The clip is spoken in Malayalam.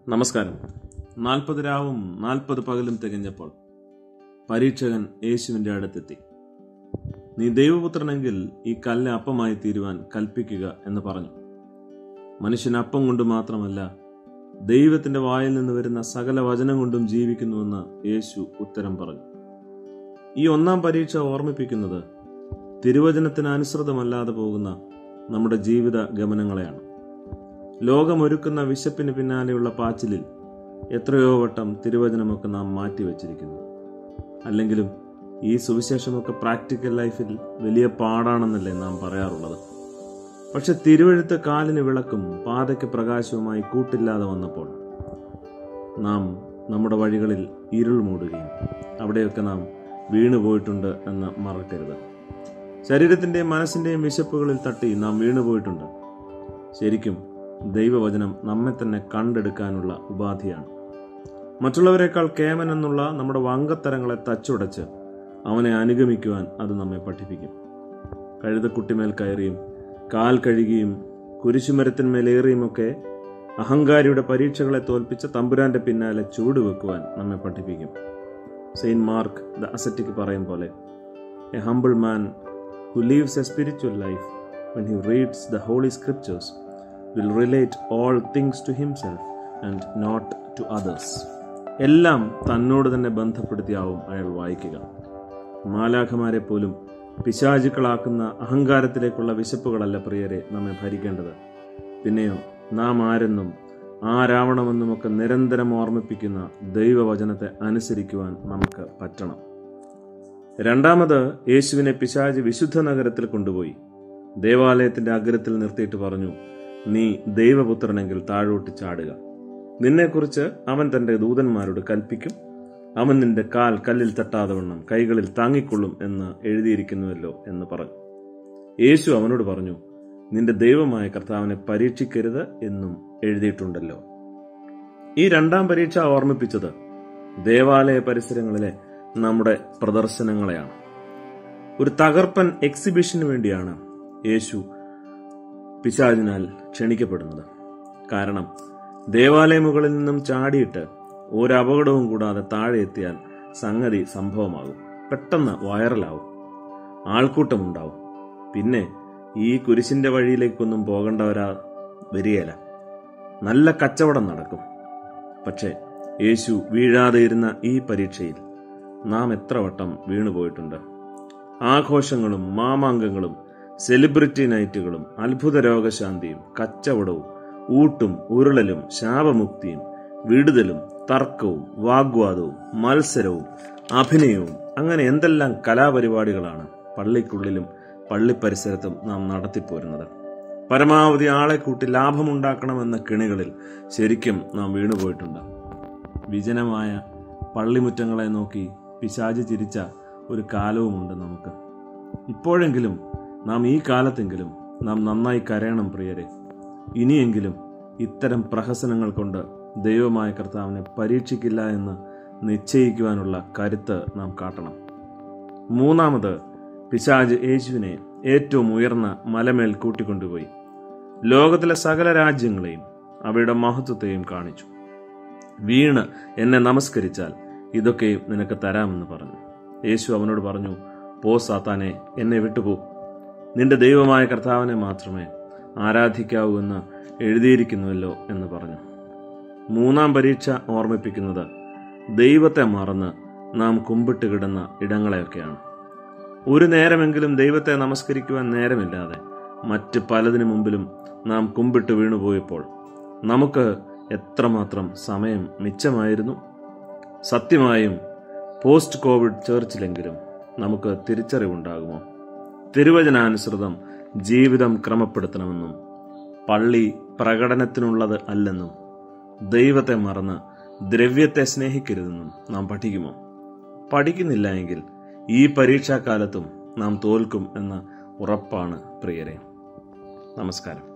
നമസ്കാരം നാൽപ്പത് രാവും നാൽപ്പത് പകലും തികഞ്ഞപ്പോൾ പരീക്ഷകൻ യേശുവിന്റെ അടുത്തെത്തി നീ ദൈവപുത്രനെങ്കിൽ ഈ കല്ല് അപ്പമായി തീരുവാൻ കൽപ്പിക്കുക എന്ന് പറഞ്ഞു മനുഷ്യൻ അപ്പം കൊണ്ട് മാത്രമല്ല ദൈവത്തിന്റെ വായിൽ നിന്ന് വരുന്ന സകല വചനം കൊണ്ടും ജീവിക്കുന്നുവെന്ന് യേശു ഉത്തരം പറഞ്ഞു ഈ ഒന്നാം പരീക്ഷ ഓർമ്മിപ്പിക്കുന്നത് തിരുവചനത്തിന് അനുസൃതമല്ലാതെ പോകുന്ന നമ്മുടെ ജീവിത ഗമനങ്ങളെയാണ് ലോകമൊരുക്കുന്ന വിശപ്പിന് പിന്നാലെയുള്ള പാച്ചിലിൽ എത്രയോ വട്ടം തിരുവചനമൊക്കെ നാം മാറ്റിവെച്ചിരിക്കുന്നു അല്ലെങ്കിലും ഈ സുവിശേഷമൊക്കെ പ്രാക്ടിക്കൽ ലൈഫിൽ വലിയ പാടാണെന്നല്ലേ നാം പറയാറുള്ളത് പക്ഷെ തിരുവഴുത്ത് കാലിന് വിളക്കും പാതയ്ക്ക് പ്രകാശവുമായി കൂട്ടില്ലാതെ വന്നപ്പോൾ നാം നമ്മുടെ വഴികളിൽ ഇരുൾ മൂടുകയും അവിടെയൊക്കെ നാം വീണുപോയിട്ടുണ്ട് എന്ന് മറക്കരുത് ശരീരത്തിന്റെയും മനസ്സിന്റെയും വിശപ്പുകളിൽ തട്ടി നാം വീണുപോയിട്ടുണ്ട് ശരിക്കും ദൈവവചനം നമ്മെ തന്നെ കണ്ടെടുക്കാനുള്ള ഉപാധിയാണ് മറ്റുള്ളവരെക്കാൾ കേമൻ എന്നുള്ള നമ്മുടെ വങ്കത്തരങ്ങളെ തച്ചുടച്ച് അവനെ അനുഗമിക്കുവാൻ അത് നമ്മെ പഠിപ്പിക്കും കഴുതക്കുട്ടിമേൽ കയറിയും കാൽ കഴുകിയും കുരിശുമരത്തിന്മേലേറിയുമൊക്കെ അഹങ്കാരിയുടെ പരീക്ഷകളെ തോൽപ്പിച്ച തമ്പുരാന്റെ പിന്നാലെ ചൂടുവെക്കുവാൻ നമ്മെ പഠിപ്പിക്കും സെയിന്റ് മാർക്ക് ദ അസറ്റിക് പറയും പോലെ a humble man who lives a spiritual life when he reads the holy scriptures will relate all things to himself and not to others എല്ലാം തന്നോട് തന്നെ ബന്ധപ്പെടുത്തിയാവും അയാൾ വായിക്കുക മാലാഖമാരെ പോലും പിശാചുക്കളാക്കുന്ന അഹങ്കാരത്തിലേക്കുള്ള വിശപ്പുകളല്ല പ്രിയരെ നമ്മെ ഭരിക്കേണ്ടത് പിന്നെയോ നാം ആരെന്നും ആരാവണമെന്നുമൊക്കെ നിരന്തരം ഓർമ്മിപ്പിക്കുന്ന ദൈവവചനത്തെ അനുസരിക്കുവാൻ നമുക്ക് പറ്റണം രണ്ടാമത് യേശുവിനെ പിശാജ് വിശുദ്ധ നഗരത്തിൽ കൊണ്ടുപോയി ദേവാലയത്തിന്റെ അഗ്രത്തിൽ നിർത്തിയിട്ട് പറഞ്ഞു നീ ദൈവപുത്രനെങ്കിൽ താഴോട്ട് ചാടുക നിന്നെക്കുറിച്ച് അവൻ തന്റെ ദൂതന്മാരോട് കൽപ്പിക്കും അവൻ നിന്റെ കാൽ കല്ലിൽ തട്ടാതെ വണ്ണം കൈകളിൽ താങ്ങിക്കൊള്ളും എന്ന് എഴുതിയിരിക്കുന്നുവല്ലോ എന്ന് പറഞ്ഞു യേശു അവനോട് പറഞ്ഞു നിന്റെ ദൈവമായ കർത്താവിനെ പരീക്ഷിക്കരുത് എന്നും എഴുതിയിട്ടുണ്ടല്ലോ ഈ രണ്ടാം പരീക്ഷ ഓർമ്മിപ്പിച്ചത് ദേവാലയ പരിസരങ്ങളിലെ നമ്മുടെ പ്രദർശനങ്ങളെയാണ് ഒരു തകർപ്പൻ എക്സിബിഷന് വേണ്ടിയാണ് യേശു പിശാചിനാൽ ക്ഷണിക്കപ്പെടുന്നത് കാരണം ദേവാലയമുകളിൽ നിന്നും ചാടിയിട്ട് ഒരപകടവും കൂടാതെ താഴെ എത്തിയാൽ സംഗതി സംഭവമാകും പെട്ടെന്ന് വൈറലാവും ആൾക്കൂട്ടമുണ്ടാവും പിന്നെ ഈ കുരിശിന്റെ വഴിയിലേക്കൊന്നും പോകേണ്ടവരാ വരികയില്ല നല്ല കച്ചവടം നടക്കും പക്ഷേ യേശു വീഴാതെ ഇരുന്ന ഈ പരീക്ഷയിൽ നാം എത്ര വട്ടം വീണുപോയിട്ടുണ്ട് ആഘോഷങ്ങളും മാമാങ്കങ്ങളും സെലിബ്രിറ്റി നൈറ്റുകളും അത്ഭുത രോഗശാന്തിയും കച്ചവടവും ഊട്ടും ഉരുളലും ശാപമുക്തിയും വിടുതലും തർക്കവും വാഗ്വാദവും മത്സരവും അഭിനയവും അങ്ങനെ എന്തെല്ലാം കലാപരിപാടികളാണ് പള്ളിക്കുള്ളിലും പള്ളിപ്പരിസരത്തും നാം നടത്തിപ്പോരുന്നത് പരമാവധി ആളെ കൂട്ടി ലാഭമുണ്ടാക്കണമെന്ന കിണികളിൽ ശരിക്കും നാം വീണുപോയിട്ടുണ്ട് വിജനമായ പള്ളിമുറ്റങ്ങളെ നോക്കി പിശാചി ചിരിച്ച ഒരു കാലവുമുണ്ട് നമുക്ക് ഇപ്പോഴെങ്കിലും നാം ഈ കാലത്തെങ്കിലും നാം നന്നായി കരയണം പ്രിയരെ ഇനിയെങ്കിലും ഇത്തരം പ്രഹസനങ്ങൾ കൊണ്ട് ദൈവമായ കർത്താവിനെ പരീക്ഷിക്കില്ല എന്ന് നിശ്ചയിക്കുവാനുള്ള കരുത്ത് നാം കാട്ടണം മൂന്നാമത് പിശാജ് യേശുവിനെ ഏറ്റവും ഉയർന്ന മലമേൽ കൂട്ടിക്കൊണ്ടുപോയി ലോകത്തിലെ സകല രാജ്യങ്ങളെയും അവയുടെ മഹത്വത്തെയും കാണിച്ചു വീണ് എന്നെ നമസ്കരിച്ചാൽ ഇതൊക്കെയും നിനക്ക് തരാമെന്ന് പറഞ്ഞു യേശു അവനോട് പറഞ്ഞു പോ സാത്താനെ എന്നെ വിട്ടുപോ നിന്റെ ദൈവമായ കർത്താവിനെ മാത്രമേ ആരാധിക്കാവൂ എന്ന് എഴുതിയിരിക്കുന്നുവല്ലോ എന്ന് പറഞ്ഞു മൂന്നാം പരീക്ഷ ഓർമ്മിപ്പിക്കുന്നത് ദൈവത്തെ മറന്ന് നാം കുമ്പിട്ട് കിടന്ന ഇടങ്ങളെയൊക്കെയാണ് ഒരു നേരമെങ്കിലും ദൈവത്തെ നമസ്കരിക്കുവാൻ നേരമില്ലാതെ മറ്റ് പലതിനു മുമ്പിലും നാം കുമ്പിട്ട് വീണുപോയപ്പോൾ നമുക്ക് എത്രമാത്രം സമയം മിച്ചമായിരുന്നു സത്യമായും പോസ്റ്റ് കോവിഡ് ചേർച്ചിലെങ്കിലും നമുക്ക് തിരിച്ചറിവുണ്ടാകുമോ തിരുവചനാനുസൃതം ജീവിതം ക്രമപ്പെടുത്തണമെന്നും പള്ളി പ്രകടനത്തിനുള്ളത് അല്ലെന്നും ദൈവത്തെ മറന്ന് ദ്രവ്യത്തെ സ്നേഹിക്കരുതെന്നും നാം പഠിക്കുമോ പഠിക്കുന്നില്ല എങ്കിൽ ഈ പരീക്ഷാകാലത്തും നാം തോൽക്കും എന്ന ഉറപ്പാണ് പ്രിയരെ നമസ്കാരം